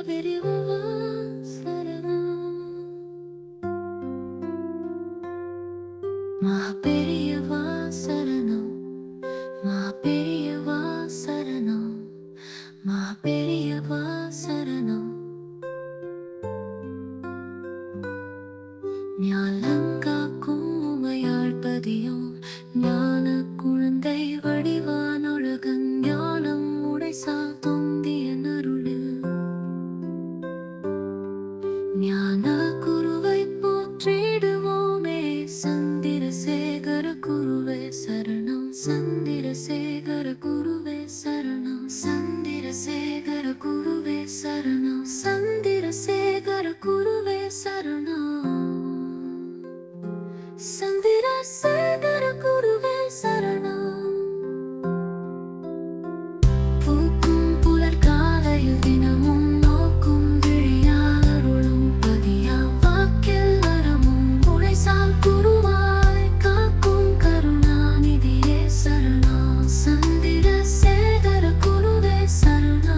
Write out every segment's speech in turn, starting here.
பெரியவா சரணம் மா பெரியவா சரணம் மா பெரியவா சரணம் மா பெரியவா சரணம் ஞாலங்காக்கும் உமையாள் பதியும் ஞான குழந்தை வடிவான் ஒழுகன் ஞானம் உடைசால் தொந்திய நருளில் ஞான குருவை போற்றிடுவோமே சந்திரசேகர குருவே சரணம் சந்திரசேகர குருவே சரணம் சந்திரசேகர குருவே சரணம் சந்திரசேகர குருவே சரணம் சந்திரசேகர குருவே சரணம் பூக்கும் புலர்காலையில் தினமும் நோக்கும் விழியால் அருளும் பதியாம் வாக்கில் அறமும் உழைசால் குருவாய் காக்கும் கருணாநிதியே சரணா சந்திர சேகர குருவே சரணா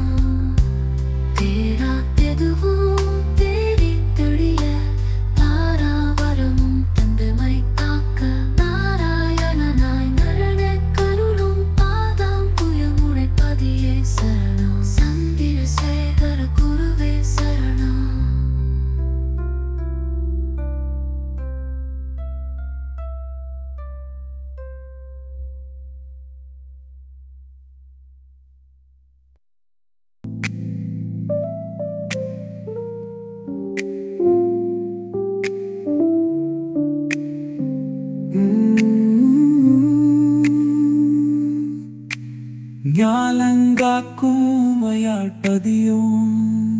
தேரா தெதுவும் தேடி தெளிய தாராவரமும் தந்தமை காக்க நாராயணனாய் நரணே கருளும் பாதாம் புயமுடை பதியே சரணம் சந்திர சேகர குருவே சரணம் ஞாலங்காக்குமையாள் பதியும்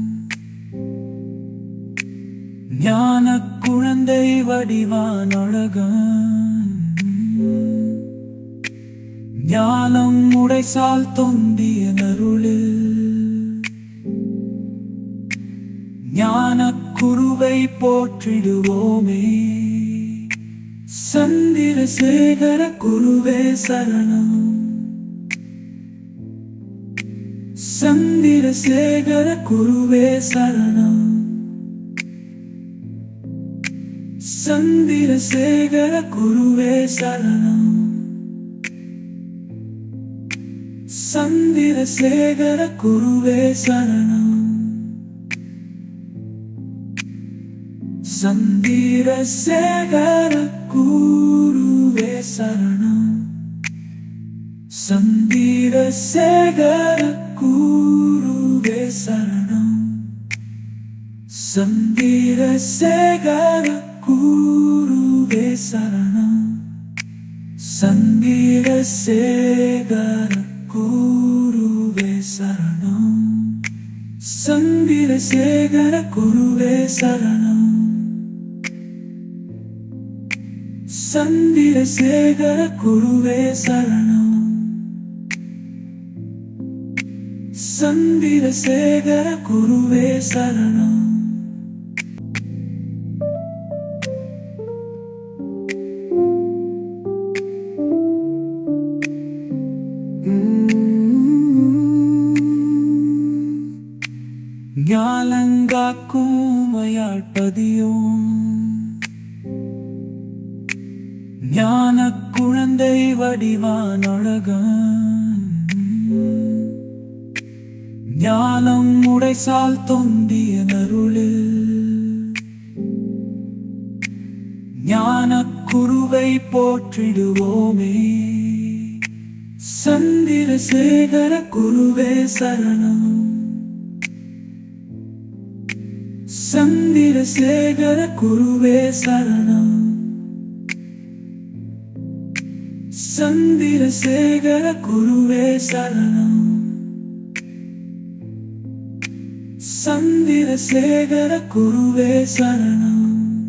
ஞான குழந்தை வடிவான் அழகன் ஞானம் உடைசால் தொந்திய நருளில் ஞான குருவை போற்றிடுவோமே சந்திரசேகர குருவே சரணம் சந்திரசேகர குருவே சரணம் சந்திரசேகர குருவே சரணம் சந்திரசேகர குருவே சரணம் சந்திரசேகர குருவே சரணம் சந்திரசேகர குருவே சரணம் சந்திரசேகர குருவே சரணம் சந்திரசேகர குருவே சரணம் சந்திரசேகர குருவே சரணம் சந்திரசேகர குருவே சரணம் சந்திரசேகர குருவே சரணம் ஞாலங்காக்குமையாள் பதியும் ஞான குழந்தை வடிவான் அழகன் ஞானம் உடைசால் தொந்திய நருளில் ஞான குருவை போற்றிடுவோமே சந்திரசேகர குருவே சரணம் சந்திரசேகர குருவே சரணம் சந்திரசேகர குருவே சரணம் சந்திரசேகர குருவே சரணம்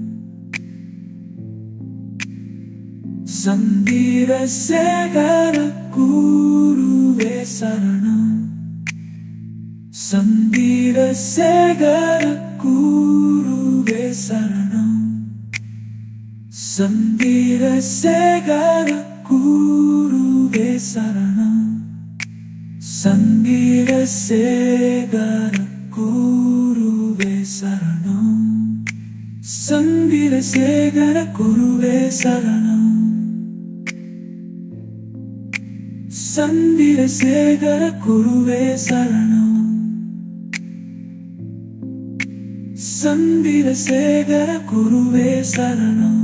சந்திரசேகர குருவே சரணம் சந்திரசேகர குருவே சரணம் சந்திரசேகர குருவே சரணம் சந்திரசேகர குரு சந்திரசேகர குருவே சரணம் சந்திரசேகர குருவே சரணம் சந்திரசேகர குருவே சரணம்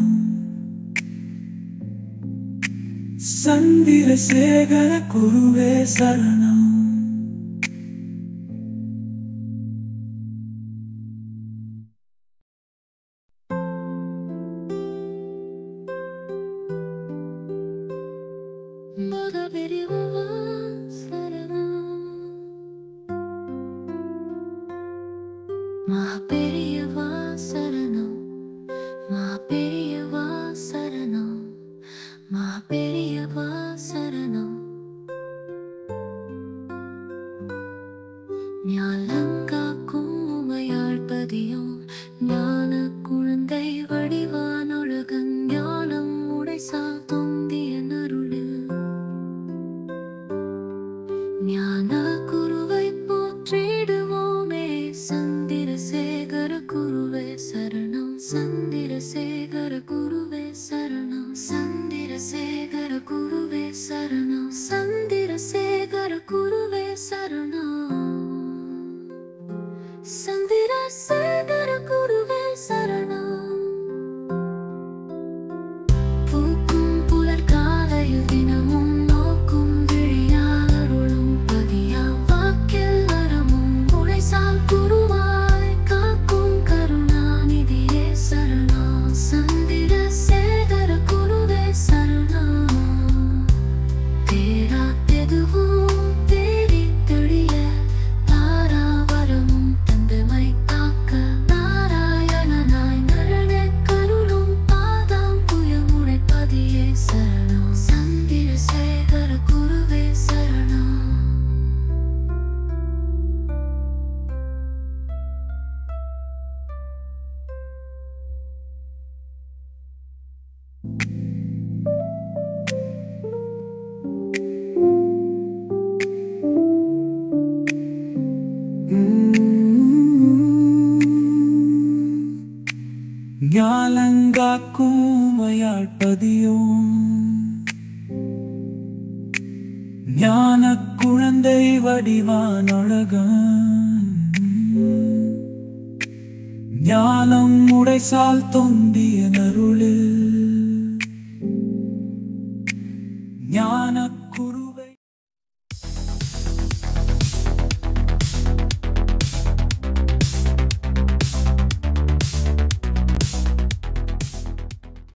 சந்திரசேகர குருவே சரணம் மக பெரியவா சரணம் மா பெரியவா சரணம் மா பெரியவா சரணம் மா பெரியவா சரணம் ஞாலங்காக்கும் உமையாழ்பதியும் ஞான குழந்தை வடிவானொழுகன் ஞானம் உடைசால் தொந்திய நருளில் ஞான குருவை போற்றிடுவோமே சந்திரசேகர குருவே சரணம் சந்திரசேகர குருவே சரணம் சந்திரசேகர குருவே சரணம் சந்திரசேகர குருவே சரணம் சந்திரசேகர குருவே சரணம் பூக்கும் புலர்காலையில் தினமும் நோக்கும் விழியால் அருளும் பதியா வாக்கில் வரமும் உடைசால் குருவாய் காக்கும் கருணாநிதியே சரணா சந்திரசேகர குருவே சரணா தேராத்தெதுவும் தேடித் தெளிய தாராவரமும் தந்தமை காக்க நாராயணனாய் நரனக் கருளும் பாதாம் புயமுடை பதியே சரணம் சந்திரசேகர குருவே சரணம் ஞாலங்காக்குமையாழ்பதியும் ஞான குழந்தை வடிவானழகன் ஞானம் உடைசால் தொந்திய நருளில் ஞான குரு